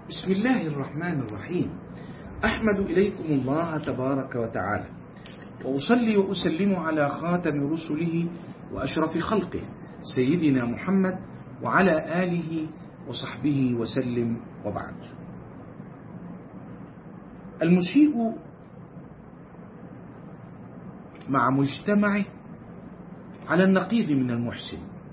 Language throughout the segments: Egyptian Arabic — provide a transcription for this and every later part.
بسم الله الرحمن الرحيم أحمد إليكم الله تبارك وتعالى وأصلي وأسلم على خاتم رسله وأشرف خلقه سيدنا محمد وعلى آله وصحبه وسلم وبعد المسيء مع مجتمعه على النقيض من المحسن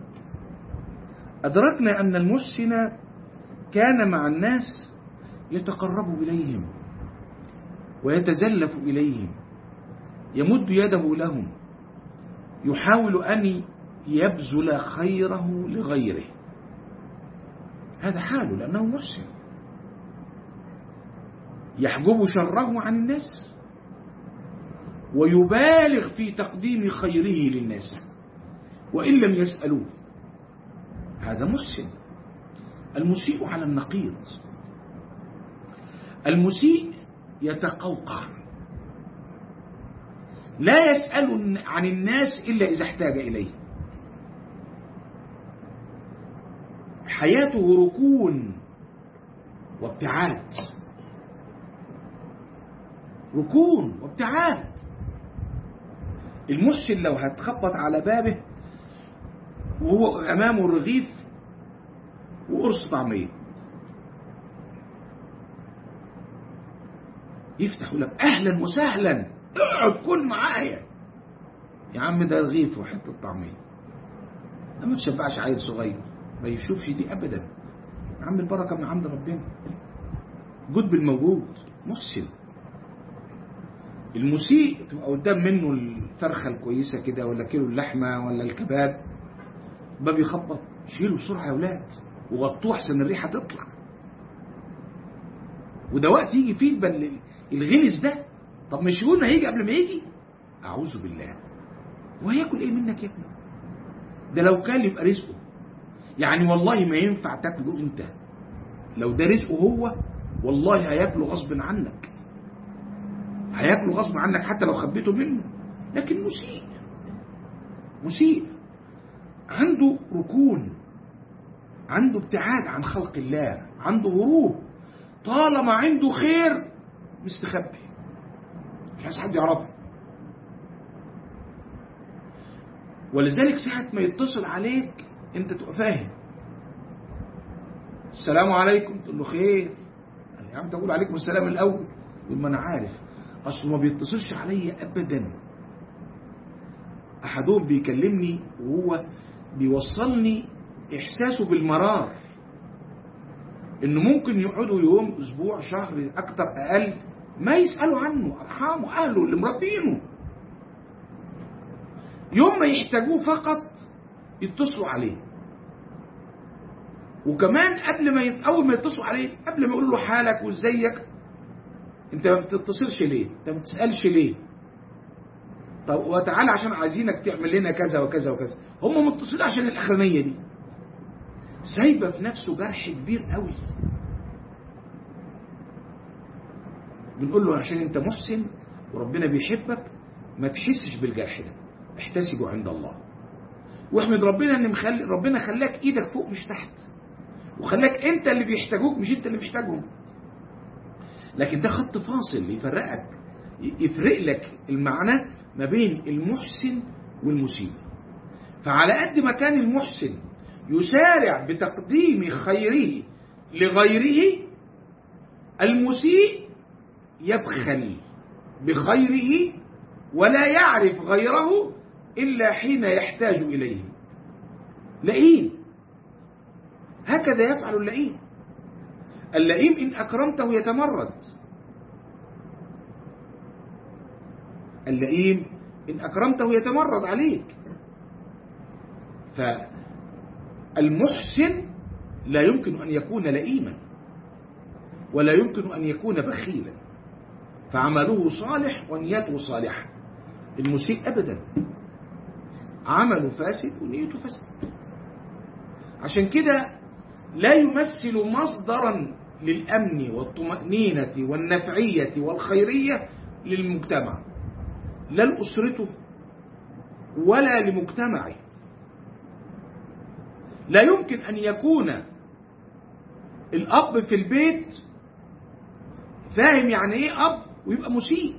أدركنا أن المحسن كان مع الناس يتقرب إليهم ويتزلف إليهم يمد يده لهم يحاول أن يبذل خيره لغيره هذا حاله لأنه محسن يحجب شره عن الناس ويبالغ في تقديم خيره للناس وإن لم يسألوه هذا محسن المسيء على النقيض المسيء يتقوقع لا يسأل عن الناس إلا إذا احتاج إليه حياته ركون وابتعاد ركون وابتعاد المحسن لو هتخبط على بابه وهو أمامه رغيف وقرص طعمية يفتح يقول لك أهلا وسهلا اقعد كل معايا يا عم ده رغيف وحتة طعمية ده ما تشبعش عيل صغير ما يشوفش دي أبدا يا عم البركة من عند ربنا جود بالموجود محسن المسيء تبقى قدام منه الفرخة الكويسة كده ولا كيلو اللحمة ولا الكباب باب يخبط شيلوا بسرعة يا ولاد وغطوه احسن الريحة تطلع وده وقت يجي فيه بل الغلس ده طب مش قلنا هيجي قبل ما يجي اعوذ بالله وهياكل ايه منك يا ابني ده لو كان يبقى رزقه يعني والله ما ينفع تاكله انت لو ده رزقه هو والله هياكله غصب عنك هياكله غصب عنك حتى لو خبيته منه لكن مسيء مسيء عنده ركون عنده ابتعاد عن خلق الله عنده هروب طالما عنده خير مستخبي مش عايز حد يعرفه ولذلك ساعة ما يتصل عليك انت تبقى فاهم السلام عليكم تقول له خير يا عم تقول عليكم السلام الاول يقول ما انا عارف اصله ما بيتصلش عليا ابدا احدهم بيكلمني وهو بيوصلني احساسه بالمرار انه ممكن يقعدوا يوم اسبوع شهر اكتر اقل ما يسالوا عنه ارحامه اهله اللي مربينه يوم ما يحتاجوه فقط يتصلوا عليه وكمان قبل ما يت... اول ما يتصلوا عليه قبل ما يقولوا له حالك وازيك انت ما بتتصلش ليه انت ما بتسالش ليه طب وتعالى عشان عايزينك تعمل لنا كذا وكذا وكذا هم متصلين عشان الاخرانيه دي سايبه في نفسه جرح كبير قوي بنقول له عشان انت محسن وربنا بيحبك ما تحسش بالجرح ده احتسبه عند الله واحمد ربنا ان مخلي ربنا خلاك ايدك فوق مش تحت وخلاك انت اللي بيحتاجوك مش انت اللي محتاجهم لكن ده خط فاصل يفرقك يفرق لك المعنى ما بين المحسن والمسيء فعلى قد ما كان المحسن يسارع بتقديم خيره لغيره المسيء يبخل بخيره ولا يعرف غيره إلا حين يحتاج إليه لئيم هكذا يفعل اللئيم اللئيم إن أكرمته يتمرد اللئيم إن أكرمته يتمرد عليك فالمحسن لا يمكن أن يكون لئيما ولا يمكن أن يكون بخيلا فعمله صالح ونيته صالحة المسيء أبدا عمله فاسد ونيته فاسد عشان كده لا يمثل مصدرا للأمن والطمأنينة والنفعية والخيرية للمجتمع لا لأسرته ولا لمجتمعه لا يمكن أن يكون الاب في البيت فاهم يعني ايه اب ويبقى مسيء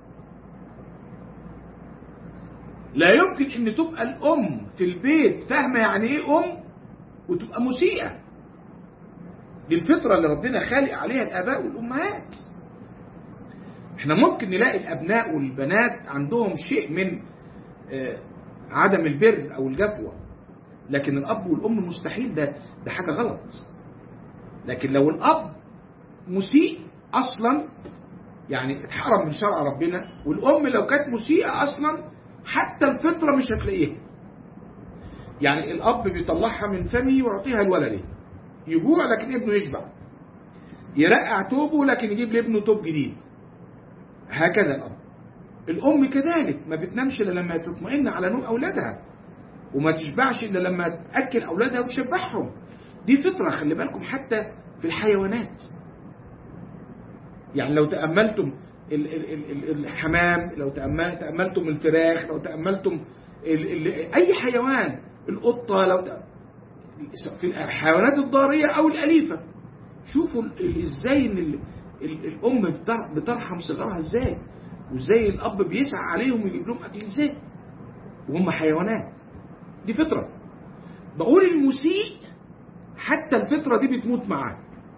لا يمكن ان تبقى الام في البيت فاهمه يعني ايه ام وتبقى مسيئه دي الفطره اللي ربنا خالق عليها الاباء والامهات احنا ممكن نلاقي الابناء والبنات عندهم شيء من آه، عدم البر او الجفوه لكن الاب والام مستحيل ده ده حاجه غلط لكن لو الاب مسيء اصلا يعني اتحرم من شرع ربنا والام لو كانت مسيئه اصلا حتى الفطره مش هتلاقيها يعني الاب بيطلعها من فمه ويعطيها لولده يجوع لكن ابنه يشبع يرقع توبه لكن يجيب لابنه توب جديد هكذا الاب الام كذلك ما بتنامش الا لما تطمئن على نوم اولادها وما تشبعش الا لما تاكل اولادها وتشبعهم دي فطره خلي بالكم حتى في الحيوانات يعني لو تاملتم ال- ال- ال- ال- الحمام لو تأمل- تاملتم الفراخ لو تاملتم ال- ال- اي حيوان القطه لو تأ- في الحيوانات الضاريه او الاليفه شوفوا ال- ال- ازاي ان ال- ال- الام بتر- بترحم صغارها ازاي وازاي الاب بيسعى عليهم ويجيب لهم اكل ازاي وهم حيوانات دي فطره بقول المسيء حتى الفطره دي بتموت معاه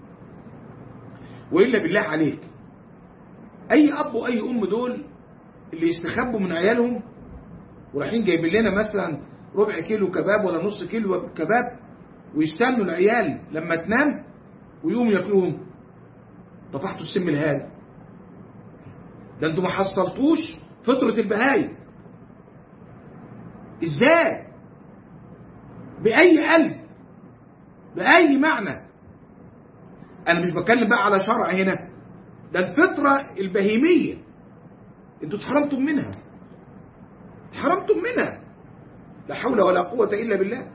والا بالله عليك اي اب واي ام دول اللي يستخبوا من عيالهم ورايحين جايبين لنا مثلا ربع كيلو كباب ولا نص كيلو كباب ويستنوا العيال لما تنام ويقوموا ياكلوهم طفحتوا السم الهادي ده انتوا ما حصلتوش فطرة البهايم ازاي بأي قلب بأي معنى انا مش بتكلم بقى على شرع هنا ده الفطرة البهيمية انتوا اتحرمتم منها اتحرمتم منها لا حول ولا قوة إلا بالله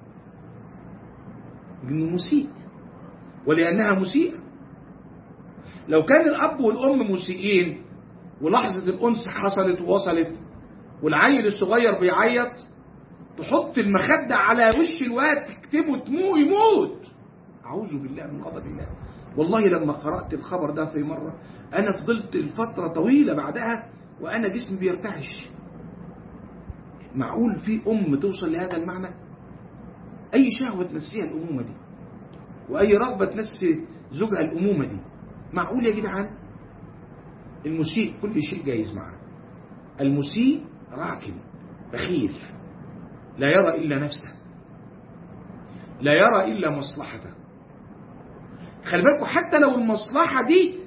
لأنه مسيء ولأنها مسيئة لو كان الأب والأم مسيئين ولحظة الأنس حصلت ووصلت والعيل الصغير بيعيط تحط المخدة على وش الواد تكتبه تمو يموت أعوذ بالله من غضب الله والله لما قرأت الخبر ده في مرة أنا فضلت الفترة طويلة بعدها وأنا جسمي بيرتعش معقول في أم توصل لهذا المعنى أي شهوة تنسيها الأمومة دي وأي رغبة تنسي زوجها الأمومة دي معقول يا جدعان المسيء كل شيء جايز معاه المسيء راكن بخيل لا يرى إلا نفسه لا يرى إلا مصلحته خلي بالكم حتى لو المصلحة دي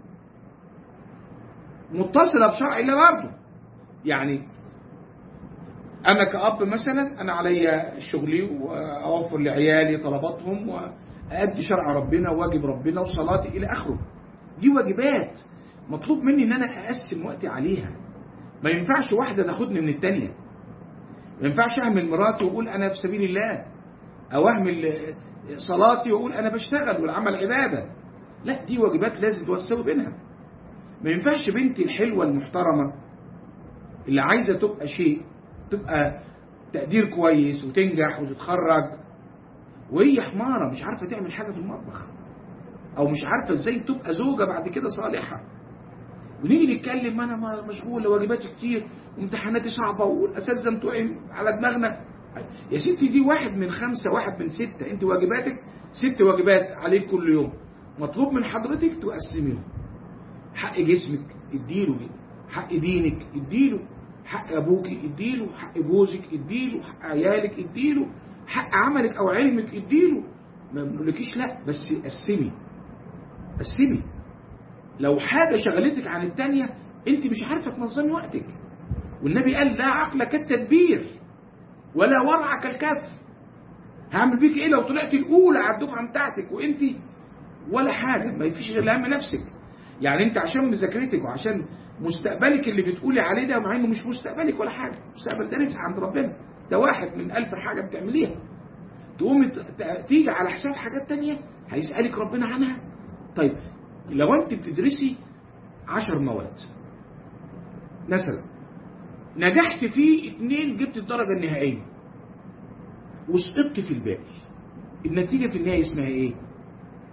متصلة بشرع الله برضه يعني أنا كأب مثلا أنا عليا شغلي وأوفر لعيالي طلباتهم وأدي شرع ربنا وواجب ربنا وصلاتي إلى آخره دي واجبات مطلوب مني إن أنا أقسم وقتي عليها ما ينفعش واحدة تاخدني من التانية ما ينفعش أهمل مراتي وأقول أنا في سبيل الله أو أهمل صلاتي وأقول أنا بشتغل والعمل عبادة لا دي واجبات لازم توسوي بينها ما ينفعش بنتي الحلوة المحترمة اللي عايزة تبقى شيء تبقى تقدير كويس وتنجح وتتخرج وهي حمارة مش عارفة تعمل حاجة في المطبخ أو مش عارفة إزاي تبقى زوجة بعد كده صالحة ونيجي نتكلم أنا مشغولة واجباتي كتير وامتحاناتي صعبة والأساتذة انتوا على دماغنا يا ستي دي واحد من خمسة واحد من ستة انت واجباتك ست واجبات عليك كل يوم مطلوب من حضرتك تقسميهم حق جسمك اديله حق دينك اديله حق ابوك اديله حق جوزك اديله حق عيالك اديله حق عملك او علمك اديله ما بنقولكيش لا بس قسمي قسمي لو حاجة شغلتك عن التانية انت مش عارفة تنظمي وقتك والنبي قال لا عقل كالتدبير ولا ورع كالكف هعمل بيك ايه لو طلعت الاولى على الدفعه بتاعتك وانت ولا حاجه ما فيش غير هم نفسك يعني انت عشان مذاكرتك وعشان مستقبلك اللي بتقولي عليه ده مع انه مش مستقبلك ولا حاجه المستقبل ده رزق عند ربنا ده واحد من ألف حاجه بتعمليها تقوم تيجي على حساب حاجات تانية هيسألك ربنا عنها طيب لو انت بتدرسي عشر مواد مثلا نجحت فيه اتنين جبت الدرجة النهائية وسقطت في الباقي النتيجة في النهاية اسمها ايه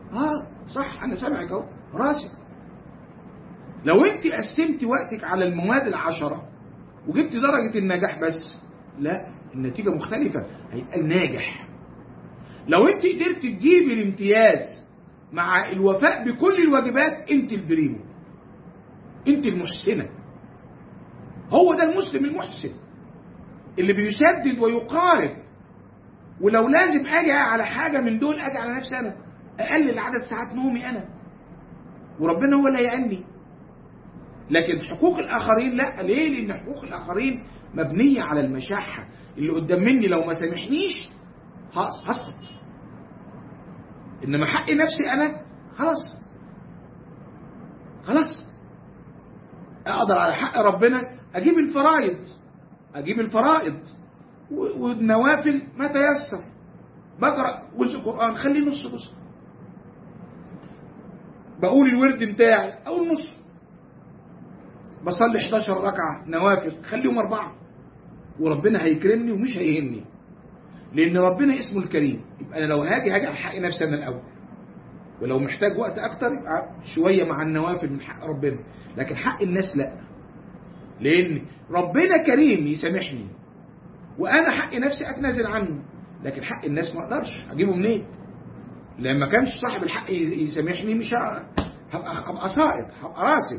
اه صح انا سامعك اهو راسي لو انت قسمت وقتك على المواد العشرة وجبت درجة النجاح بس لا النتيجة مختلفة هيبقى الناجح لو انت قدرت تجيبي الامتياز مع الوفاء بكل الواجبات انت البريمو انت المحسنة هو ده المسلم المحسن اللي بيسدد ويقارب ولو لازم اجي على حاجة من دول اجي على نفسي انا اقلل عدد ساعات نومي انا وربنا هو اللي هيعني لكن حقوق الاخرين لا ليه لان حقوق الاخرين مبنية على المشاحة اللي قدام مني لو ما سامحنيش هسقط انما حق نفسي انا خلاص خلاص اقدر على حق ربنا اجيب الفرائض اجيب الفرائض والنوافل ما تيسر بقرا جزء قران خليه نص جزء بقول الورد بتاعي اقول نص بصلي 11 ركعه نوافل خليهم اربعه وربنا هيكرمني ومش هيهني لان ربنا اسمه الكريم يبقى انا لو هاجي هاجي على حق نفسي انا الاول ولو محتاج وقت اكتر يبقى شويه مع النوافل من حق ربنا لكن حق الناس لا لان ربنا كريم يسامحني وانا حق نفسي اتنازل عنه لكن حق الناس ما اقدرش اجيبه منين لما كانش صاحب الحق يسامحني مش هبقى هبقى سائط هبقى راسب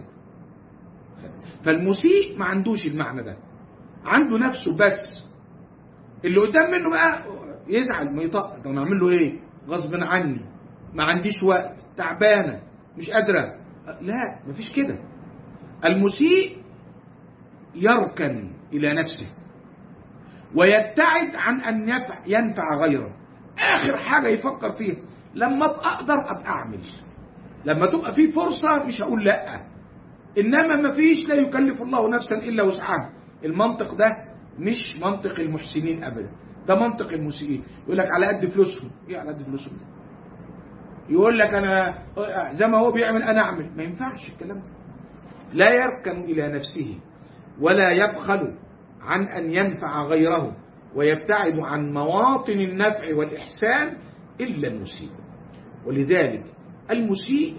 فالمسيء ما عندوش المعنى ده عنده نفسه بس اللي قدام منه بقى يزعل ما يطق طب انا اعمل له ايه غصب عني ما عنديش وقت تعبانه مش قادره لا مفيش كده المسيء يركن الى نفسه ويبتعد عن ان ينفع, ينفع غيره اخر حاجه يفكر فيها لما ابقى اقدر ابقى اعمل لما تبقى في فرصه مش هقول لا انما مفيش لا يكلف الله نفسا الا وسعها المنطق ده مش منطق المحسنين ابدا ده منطق المسيئين يقول لك على قد فلوسهم ايه على قد فلوسهم يقول لك انا زي ما هو بيعمل انا اعمل ما ينفعش الكلام ده لا يركن الى نفسه ولا يبخل عن ان ينفع غيره ويبتعد عن مواطن النفع والاحسان الا المسيء ولذلك المسيء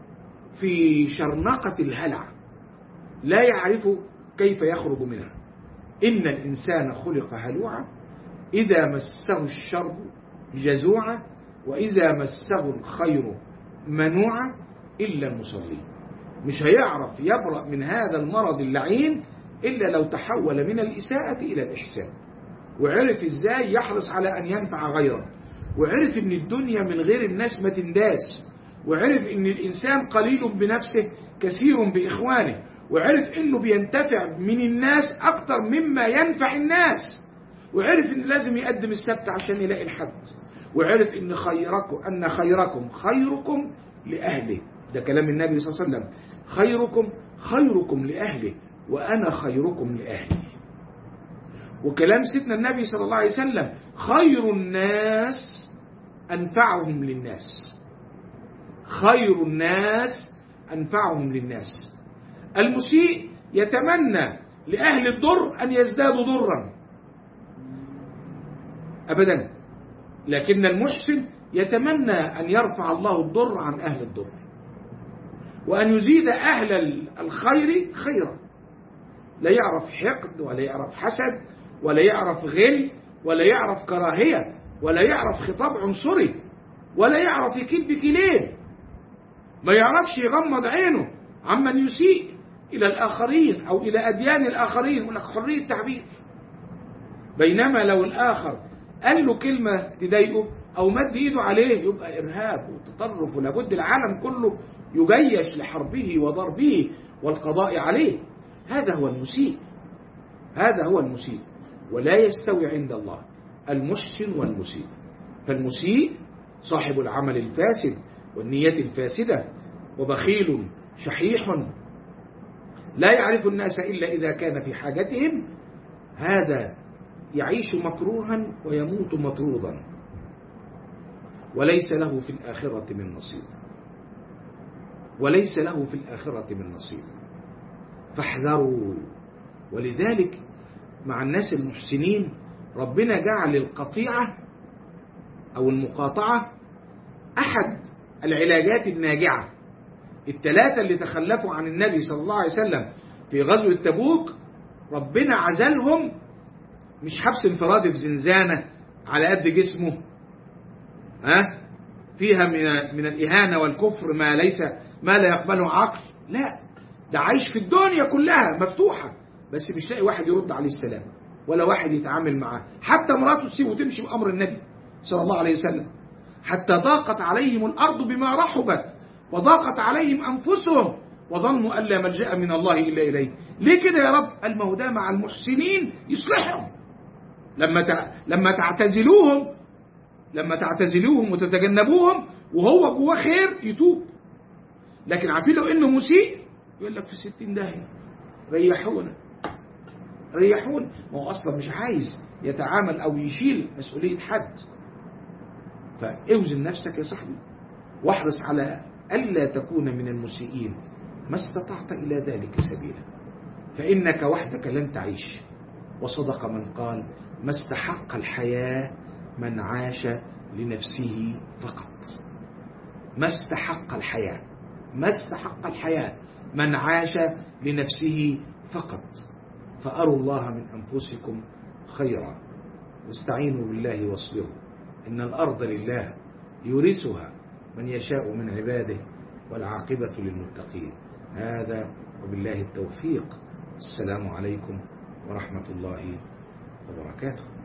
في شرنقه الهلع لا يعرف كيف يخرج منها إن الإنسان خلق هلوعا إذا مسه الشر جزوعا وإذا مسه الخير منوعا إلا المصلين مش هيعرف يبرأ من هذا المرض اللعين إلا لو تحول من الإساءة إلى الإحسان وعرف إزاي يحرص على أن ينفع غيره وعرف أن الدنيا من غير الناس ما تنداس وعرف أن الإنسان قليل بنفسه كثير بإخوانه وعرف انه بينتفع من الناس اكتر مما ينفع الناس وعرف ان لازم يقدم السبت عشان يلاقي الحد وعرف ان خيركم ان خيركم خيركم لاهله ده كلام النبي صلى الله عليه وسلم خيركم خيركم لاهله وانا خيركم لاهلي وكلام سيدنا النبي صلى الله عليه وسلم خير الناس انفعهم للناس خير الناس انفعهم للناس المسيء يتمنى لأهل الضر أن يزدادوا ضرا أبدا لكن المحسن يتمنى أن يرفع الله الضر عن أهل الضر وأن يزيد أهل الخير خيرا لا يعرف حقد ولا يعرف حسد ولا يعرف غل ولا يعرف كراهية ولا يعرف خطاب عنصري ولا يعرف يكيد بكلين ما يعرفش يغمض عينه عمن يسيء إلى الآخرين أو إلى أديان الآخرين يقول لك حرية تعبير بينما لو الآخر قال له كلمة تضايقه أو مد إيده عليه يبقى إرهاب وتطرف ولابد العالم كله يجيش لحربه وضربه والقضاء عليه هذا هو المسيء هذا هو المسيء ولا يستوي عند الله المحسن والمسيء فالمسيء صاحب العمل الفاسد والنية الفاسدة وبخيل شحيح لا يعرف الناس إلا إذا كان في حاجتهم هذا يعيش مكروها ويموت مطرودا وليس له في الآخرة من نصيب وليس له في الآخرة من نصيب فاحذروا ولذلك مع الناس المحسنين ربنا جعل القطيعة أو المقاطعة أحد العلاجات الناجعة الثلاثة اللي تخلفوا عن النبي صلى الله عليه وسلم في غزوة تبوك ربنا عزلهم مش حبس انفرادي في زنزانة على قد جسمه ها فيها من من الإهانة والكفر ما ليس ما لا يقبله عقل لا ده عايش في الدنيا كلها مفتوحة بس مش لاقي واحد يرد عليه السلام ولا واحد يتعامل معاه حتى مراته تسيبه وتمشي بأمر النبي صلى الله عليه وسلم حتى ضاقت عليهم الأرض بما رحبت وضاقت عليهم أنفسهم وظنوا أن لا ملجأ من الله إلا إليه ليه كده يا رب قال ما هو ده مع المحسنين يصلحهم لما تع... لما تعتزلوهم لما تعتزلوهم وتتجنبوهم وهو جواه خير يتوب لكن عارفين لو انه مسيء يقول لك في ستين داهية ريحونا ريحونا ما هو اصلا مش عايز يتعامل او يشيل مسؤولية حد فاوزن نفسك يا صاحبي واحرص على ألا تكون من المسيئين ما استطعت إلى ذلك سبيلا فإنك وحدك لن تعيش وصدق من قال ما استحق الحياة من عاش لنفسه فقط ما استحق الحياة ما استحق الحياة من عاش لنفسه فقط فأروا الله من أنفسكم خيرا واستعينوا بالله واصبروا إن الأرض لله يورثها من يشاء من عباده والعاقبة للمتقين هذا وبالله التوفيق السلام عليكم ورحمة الله وبركاته